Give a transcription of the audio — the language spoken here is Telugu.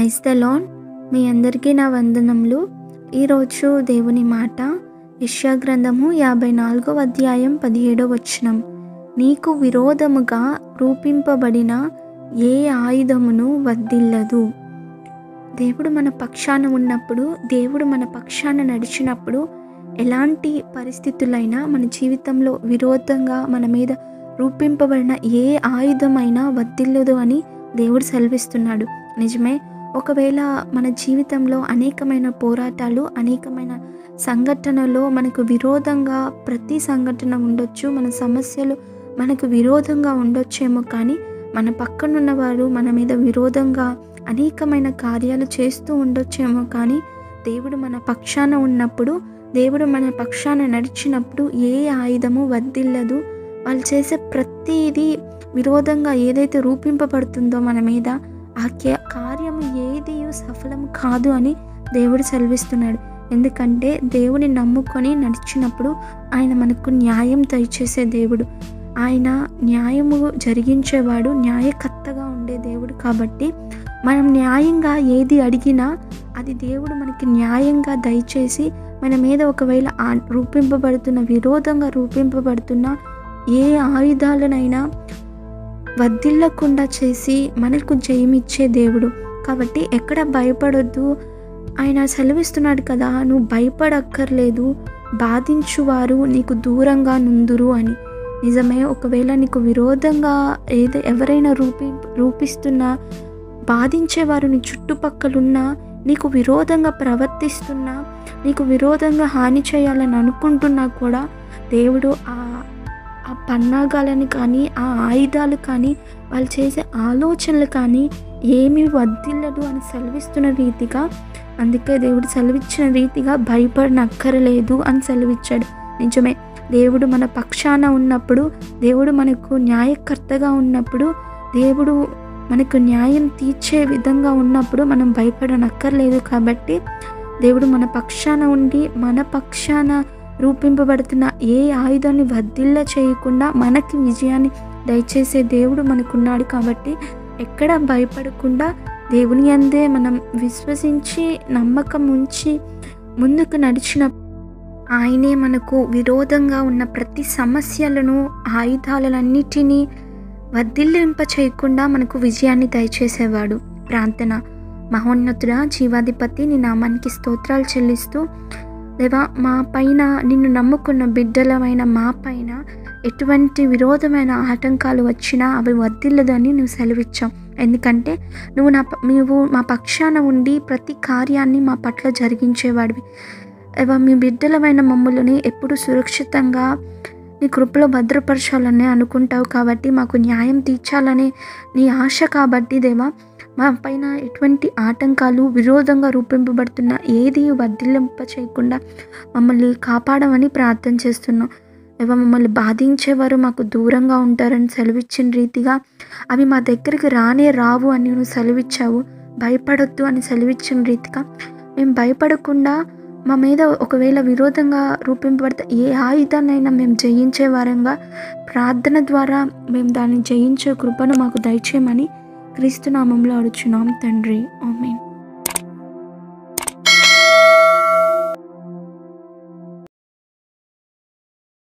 ప్రైజ్ ద లాన్ మీ అందరికీ నా వందనములు ఈరోజు దేవుని మాట యెషయా గ్రంథము యాభై నాలుగవ అధ్యాయం పదిహేడవ వచనం నీకు విరోధముగా రూపింపబడిన ఏ ఆయుధమును వర్ధిల్లదు దేవుడు మన పక్షాన ఉన్నప్పుడు దేవుడు మన పక్షాన నడిచినప్పుడు ఎలాంటి పరిస్థితులైనా మన జీవితంలో విరోధంగా మన మీద రూపింపబడిన ఏ ఆయుధమైనా వర్ధిల్లదు అని దేవుడు సెలవిస్తున్నాడు నిజమే ఒకవేళ మన జీవితంలో అనేకమైన పోరాటాలు అనేకమైన సంఘటనలో మనకు విరోధంగా ప్రతి సంఘటన ఉండొచ్చు మన సమస్యలు మనకు విరోధంగా ఉండొచ్చేమో కానీ మన పక్కనున్న వారు మన మీద విరోధంగా అనేకమైన కార్యాలు చేస్తూ ఉండొచ్చేమో కానీ దేవుడు మన పక్షాన ఉన్నప్పుడు దేవుడు మన పక్షాన నడిచినప్పుడు ఏ ఆయుధము వర్ధిల్లదు వాళ్ళు చేసే ప్రతిదీ విరోధంగా ఏదైతే రూపింపబడుతుందో మన మీద ఆ కే- కార్యము ఏది సఫలం కాదు అని దేవుడు సెలవిస్తున్నాడు ఎందుకంటే దేవుని నమ్ముకొని నడిచినప్పుడు ఆయన మనకు న్యాయం దయచేసే దేవుడు ఆయన న్యాయము జరిగించేవాడు న్యాయకర్తగా ఉండే దేవుడు కాబట్టి మనం న్యాయంగా ఏది అడిగినా అది దేవుడు మనకి న్యాయంగా దయచేసి మన మీద ఒకవేళ ఆ రూపింపబడుతున్న విరోధంగా రూపింపబడుతున్న ఏ ఆయుధాలనైనా వర్ధిల్లకుండా చేసి మనకు జయమిచ్చే దేవుడు కాబట్టి ఎక్కడ భయపడొద్దు ఆయన సెలవిస్తున్నాడు కదా నువ్వు భయపడక్కర్లేదు బాధించువారు నీకు దూరంగా నుందురు అని నిజమే ఒకవేళ నీకు విరోధంగా ఏదో ఎవరైనా రూపి రూపిస్తున్నా బాధించేవారు నీ చుట్టుపక్కలున్నా నీకు విరోధంగా ప్రవర్తిస్తున్నా నీకు విరోధంగా హాని చేయాలని అనుకుంటున్నా కూడా దేవుడు ఆ ఆ పన్నాగాలని కానీ ఆ ఆయుధాలు కానీ వాళ్ళు చేసే ఆలోచనలు కానీ ఏమీ వద్దిల్లదు అని సెలవిస్తున్న రీతిగా అందుకే దేవుడు సెలవిచ్చిన రీతిగా భయపడనక్కరలేదు అని సెలవిచ్చాడు నిజమే దేవుడు మన పక్షాన ఉన్నప్పుడు దేవుడు మనకు న్యాయకర్తగా ఉన్నప్పుడు దేవుడు మనకు న్యాయం తీర్చే విధంగా ఉన్నప్పుడు మనం భయపడనక్కర్లేదు కాబట్టి దేవుడు మన పక్షాన ఉండి మన పక్షాన రూపింపబడుతున్న ఏ ఆయుధాన్ని వర్ధిల్ల చేయకుండా మనకి విజయాన్ని దయచేసే దేవుడు మనకున్నాడు కాబట్టి ఎక్కడ భయపడకుండా దేవుని అందే మనం విశ్వసించి నమ్మకం ఉంచి ముందుకు నడిచిన ఆయనే మనకు విరోధంగా ఉన్న ప్రతి సమస్యలను ఆయుధాలన్నిటినీ వర్ధిల్లింప చేయకుండా మనకు విజయాన్ని దయచేసేవాడు ప్రార్థన మహోన్నతుడ జీవాధిపతి నీ నామానికి స్తోత్రాలు చెల్లిస్తూ దేవా మా పైన నిన్ను నమ్ముకున్న బిడ్డలమైన మా పైన ఎటువంటి విరోధమైన ఆటంకాలు వచ్చినా అవి వర్ధిల్లదని నువ్వు సెలవిచ్చావు ఎందుకంటే నువ్వు నా ప- నువ్వు మా పక్షాన ఉండి ప్రతి కార్యాన్ని మా పట్ల జరిగించేవాడివి ఏవా మీ బిడ్డలమైన మమ్మల్ని ఎప్పుడు సురక్షితంగా నీ కృపలో భద్రపరచాలని అనుకుంటావు కాబట్టి మాకు న్యాయం తీర్చాలని నీ ఆశ కాబట్టి దేవా మా పైన ఎటువంటి ఆటంకాలు విరోధంగా రూపింపబడుతున్న ఏది వర్ధిల్లింప చేయకుండా మమ్మల్ని కాపాడమని ప్రార్థన చేస్తున్నాం ఏవో మమ్మల్ని బాధించేవారు మాకు దూరంగా ఉంటారని సెలవిచ్చిన రీతిగా అవి మా దగ్గరికి రానే రావు అని నువ్వు సెలవిచ్చావు భయపడొద్దు అని సెలవిచ్చిన రీతిగా మేము భయపడకుండా మా మీద ఒకవేళ విరోధంగా రూపింపబడితే ఏ ఆయుధాన్నైనా మేము జయించే వారంగా ప్రార్థన ద్వారా మేము దాన్ని జయించే కృపను మాకు దయచేయమని క్రీస్తు నామంలో అడుచున్నాం తండ్రి ఆమెన్